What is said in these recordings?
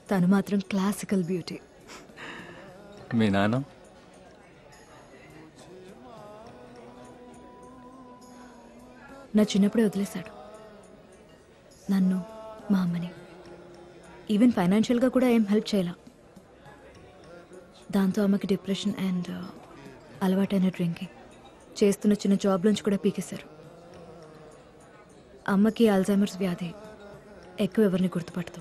తను మాత్రం classical beauty మీ నాన్న నా చిన్నప్పుడే వదిలేశాడు నన్ను మా అమ్మని ఈవెన్ ఫైనాన్షియల్గా కూడా ఏం హెల్ప్ చేయాల దాంతో అమ్మకి డిప్రెషన్ అండ్ అలవాటైన డ్రింకింగ్ చేస్తున్న చిన్న జాబ్ నుంచి కూడా పీకేశారు అమ్మకి అల్జైమర్స్ వ్యాధి ఎక్కువ ఎవరిని గుర్తుపడతాం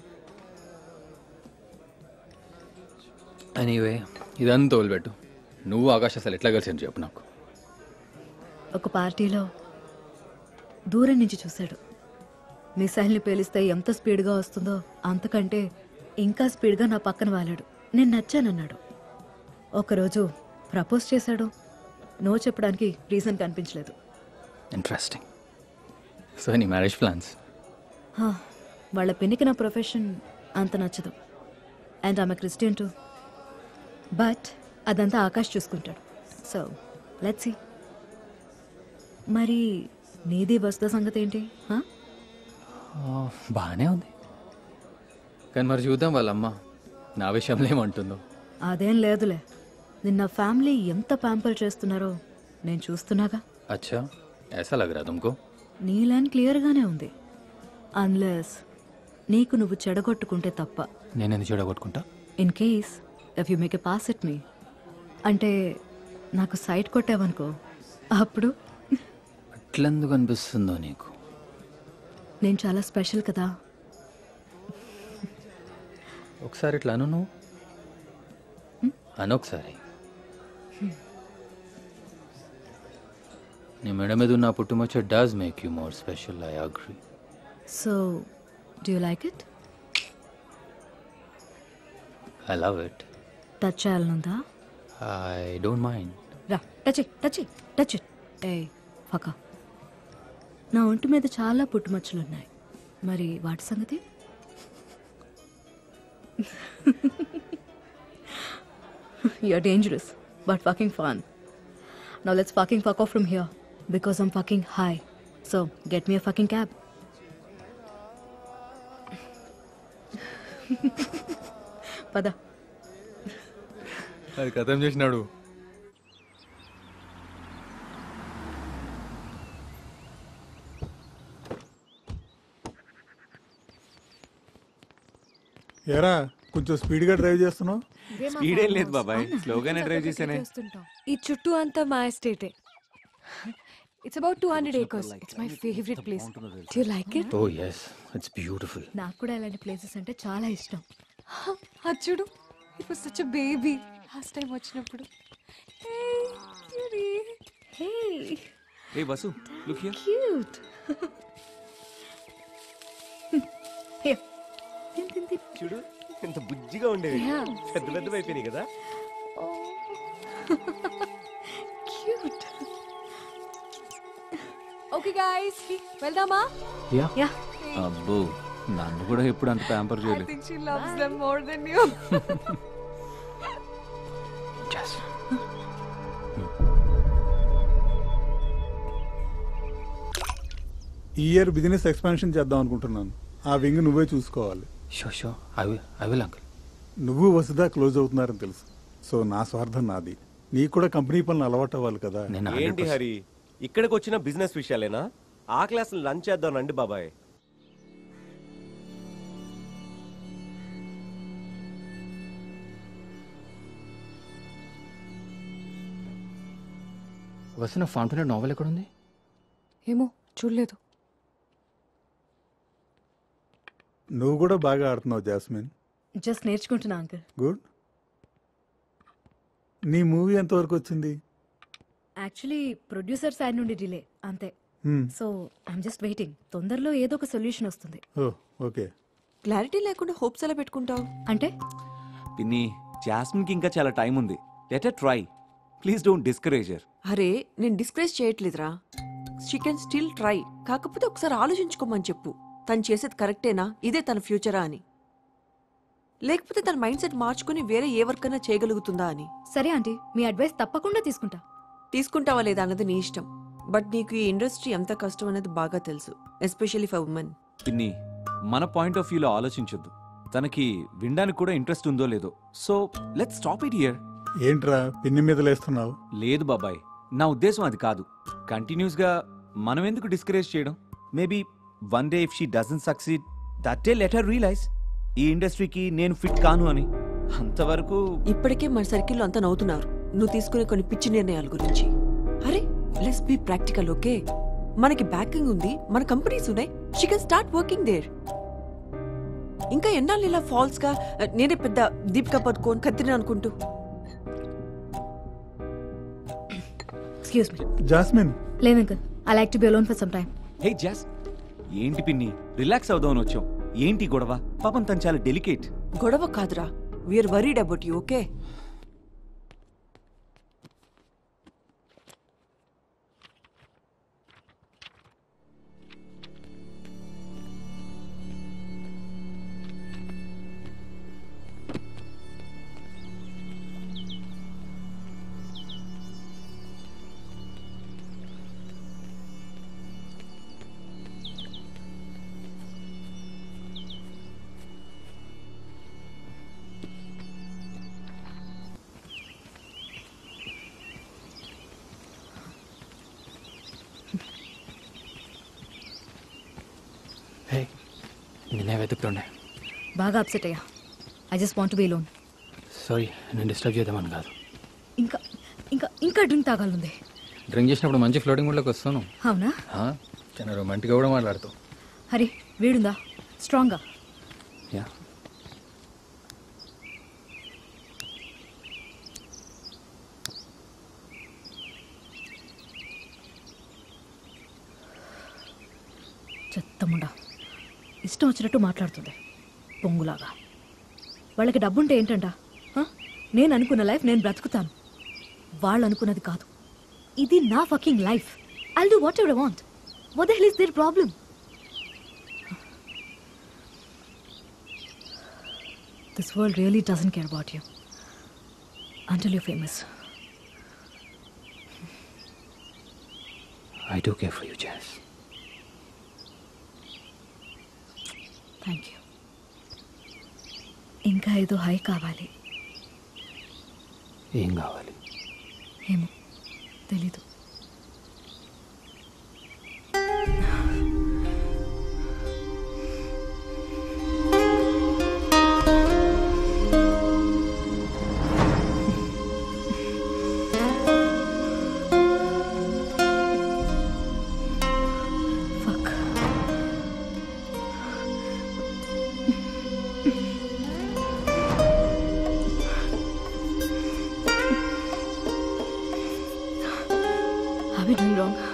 ఎనీవే ఇదంతా తోలుబెట్టు నువ్వు ఆకాశ అసలు ఎట్లా కలిసి చెప్పు నాకు ఒక పార్టీలో దూరం నుంచి చూశాడు మిసైల్ని పేలిస్తే ఎంత స్పీడ్గా వస్తుందో అంతకంటే ఇంకా స్పీడ్గా నా పక్కన వాలాడు నేను నచ్చానన్నాడు ఒకరోజు ప్రపోజ్ చేశాడు నో చెప్పడానికి రీజన్ కనిపించలేదు ఇంట్రెస్టింగ్ సో నీ మ్యారేజ్ ప్లాన్స్ హా, వాళ్ళ పెన్నికి నా ప్రొఫెషన్ అంత నచ్చదు అండ్ ఆమె క్రిస్టియన్ టు బట్ అదంతా ఆకాష్ చూసుకుంటాడు సో లెట్స్ సీ మరి నీది వస్తుద సంగతి ఏంటి హా? బాగానే ఉంది కానీ మరి చూద్దాం వాళ్ళమ్మ నా విషయంలో ఏమంటుందో అదేం లేదులే నిన్న ఫ్యామిలీ ఎంత ప్యాంపర్ చేస్తున్నారో నేను చూస్తున్నాగా అచ్చా ऐसा लग रहा तुमको నీ లైన్ క్లియర్గానే ఉంది అన్లెస్ నీకు నువ్వు చెడగొట్టుకుంటే తప్ప నేను ఎందుకు చెడగొట్టుకుంటా in case if you make a pass at me అంటే నాకు సైట్ కొట్టావనుకో అప్పుడు అట్లెందుకు అనిపిస్తుందో నీకు నేను చాలా స్పెషల్ కదా ఒకసారి ఇట్లా అను నువ్వు అను ఒకసారి నీ మెడ మీద ఉన్న పుట్టుమచ్చ does make you more special I agree so do you like it I love it touch చేయాలనుందా ఐ డోంట్ మైండ్ రా టచ్ టచ్ టచ్ ఏ ఫక నా ఒంటి మీద చాలా పుట్టుమచ్చలు ఉన్నాయి మరి వాటి సంగతి You're dangerous, but fucking fun. Now let's fucking fuck off from here because I'm fucking high. So get me a fucking cab. పద అది కథం చేసినాడు ఎరా కొంచెం స్పీడ్గా డ్రైవ్ చేస్తున్నావు స్పీడ్ ఏం లేదు బాబాయ్ స్లోగానే డ్రైవ్ చేశానే ఈ చుట్టూ అంతా మా ఎస్టేటే it's about two hundred acres it's my favourite place do like it oh yes it's beautiful నాకు కూడా ఇలాంటి ప్లేసెస్ అంటే చాలా ఇష్టం అది చూడు it was such baby last time వచ్చినప్పుడు Hey, cutie. హే ఏ వసు లుక్ హియర్ క్యూట్ చూడు ఎంత బుజ్జిగా ఉండేది పెద్ద పెద్ద అయిపోయినాయి కదా క్యూట్ ఓకే గాయ్స్ వెళ్దామా యా యా అబ్బో నన్ను కూడా ఎప్పుడు అంత ప్యాంపర్ ఐ చేయలేదు think she loves them more than you Yes. ఈ ఇయర్ బిజినెస్ ఎక్స్పాన్షన్ చేద్దాం అనుకుంటున్నాను ఆ వింగ్ నువ్వే చూసుకోవాలి Sure, sure. I will. I will, uncle. నువ్వు వసుదా క్లోజ్ అవుతున్నారని తెలుసు సో నా స్వార్థం నాది నీకు కూడా కంపెనీ పనులు అలవాటు అవ్వాలి కదా నేను ఏంటి 100% హరి ఇక్కడికి వచ్చిన బిజినెస్ విషయాలేనా ఆ క్లాస్ లంచ్ చేద్దాం రండి బాబాయ్ వసిన ఫాంటనెట్ నావెల్ ఎక్కడ ఉంది ఏమో చూడలేదు నువ్వు కూడా బాగా ఆడుతున్నావు జాస్మిన్ జస్ట్ నేర్చుకుంటున్నా అంకుల్ గుడ్ నీ మూవీ ఎంతవరకు వచ్చింది యాక్చువల్లీ ప్రొడ్యూసర్ సైడ్ నుండి డిలే అంతే Hmm. So I'm just waiting తొందరలో ఏదో ఒక సొల్యూషన్ వస్తుంది ఓ ఓకే క్లారిటీ లేకుండా హోప్స్ ఎలా పెట్టుకుంటావు అంటే పిన్ని జాస్మిన్కి ఇంకా చాలా టైం ఉంది let try please don't discourage her అరే నేను డిస్కరేజ్ చేయట్లేదురా షీ కెన్ స్టిల్ ట్రై కాకపోతే ఒకసారి ఆలోచించుకోమని చెప్పు తను చేసేది కరెక్టేనా ఇదే తన ఫ్యూచరా అని లేకపోతే తన మైండ్ సెట్ మార్చుకుని వేరే ఏ వర్క్ అయినా చేయగలుగుతుందా అని సరే ఆంటీ మీ అడ్వైస్ తప్పకుండా తీసుకుంటా తీసుకుంటావా లేదా అన్నది నీ ఇష్టం బట్ నీకు ఈ ఇండస్ట్రీ ఎంత కష్టం అనేది బాగా తెలుసు ఎస్పెషల్లీ ఫర్ ఉమెన్ పిన్ని మన పాయింట్ ఆఫ్ వ్యూలో ఆలోచించొద్దు తనకి వినడానికి కూడా ఇంట్రెస్ట్ ఉందో లేదో so let stop it here ఏంట్రా పిన్ని మీద లేస్తున్నావు లేదు బాబాయ్ నా ఉద్దేశం అది కాదు కంటిన్యూస్గా మనం ఎందుకు డిస్కరేజ్ చేయడం maybe one day if she doesn't succeed that day later realize ఈ ఇండస్ట్రీకి నేను ఫిట్ కాను అని అంతవరకు ఇప్పటికే మన సర్కిల్లో అంతా నవ్వుతున్నారు నువ్వు తీసుకునే కొన్ని పిచ్చి నిర్ణయాల గురించి అరే లెట్స్ బి ప్రాక్టికల్ ఓకే మనకి బ్యాకింగ్ ఉంది మన కంపెనీస్ ఉన్నాయి she can start working there ఇంకా ఎన్నాళ్ళు ఇలా ఫాల్స్ గా "అ, నేనే పెద్ద దీపికా పదుకోని కత్తిరి అనుకుంటూ ఎక్స్క్యూజ్ మీ జాస్మిన్ లేదు uncle I like to be alone for some time hey Jas ఏంటి పిన్ని రిలాక్స్ అవుదామని వచ్చాం ఏంటి గొడవ పాపం తను చాలా డెలికేట్ గొడవ కాదురా we are worried about you okay hey నిన్నే వెతుకుతుండే బాగా అప్సెట్ అయ్యా I just want be alone sorry నేను డిస్టర్బ్ చేద్దామని కాదు ఇంకా ఇంకా ఇంకా డ్రింక్ తాగాలంది డ్రింక్ చేసినప్పుడు మంచి ఫ్లోటింగ్ మూడ్లోకి వస్తాను అవునా ఆ, చాలా రొమాంటిక్గా కూడా మాట్లాడుతావు హరి వీడుందా స్ట్రాంగ్గా యా చెత్తముండా ఇష్టం వచ్చినట్టు మాట్లాడుతుంది పొంగులాగా వాళ్ళకి డబ్బుంటే ఏంటంట హ? నేను అనుకున్న లైఫ్ నేను బ్రతుకుతాను వాళ్ళు అనుకున్నది కాదు ఇది నా fucking life I do whatever want what the hell is there problem this world really doesn't care about you until you famous I do care for you Jas thank you ఇంకా ఏదో high కావాలి ఏం కావాలి ఏమో తెలీదు Fuck. Are we doing wrong?